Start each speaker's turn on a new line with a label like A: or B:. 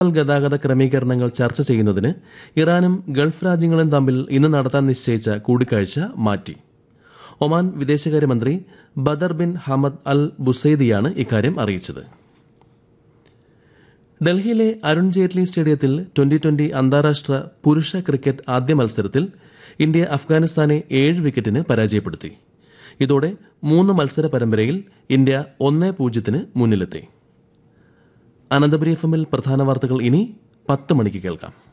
A: ഗതാഗത ക്രമീകരണങ്ങൾ ചർച്ച ചെയ്യുന്നതിന് ഇറാനും ഗൾഫ് രാജ്യങ്ങളും തമ്മിൽ ഇന്ന് നടത്താൻ നിശ്ചയിച്ച കൂടിക്കാഴ്ച മാറ്റി ഒമാൻ വിദേശകാര്യമന്ത്രി ബദർ ബിൻ ഹമദ് അൽ ബുസൈദിയാണ് ഇക്കാര്യം അറിയിച്ചത് ഡൽഹിയിലെ അരുൺ ജെയ്റ്റ്ലി സ്റ്റേഡിയത്തിൽ ട്വന്റി ട്വന്റി അന്താരാഷ്ട്ര പുരുഷ ക്രിക്കറ്റ് ആദ്യ മത്സരത്തിൽ ഇന്ത്യ അഫ്ഗാനിസ്ഥാനെ ഏഴ് വിക്കറ്റിന് പരാജയപ്പെടുത്തി ഇതോടെ മൂന്ന് മത്സര പരമ്പരയിൽ ഇന്ത്യ ഒന്ന് പൂജ്യത്തിന് മുന്നിലെത്തി അനന്തപുരി എഫ് എമ്മിൽ പ്രധാന വാർത്തകൾ ഇനി പത്ത് മണിക്ക് കേൾക്കാം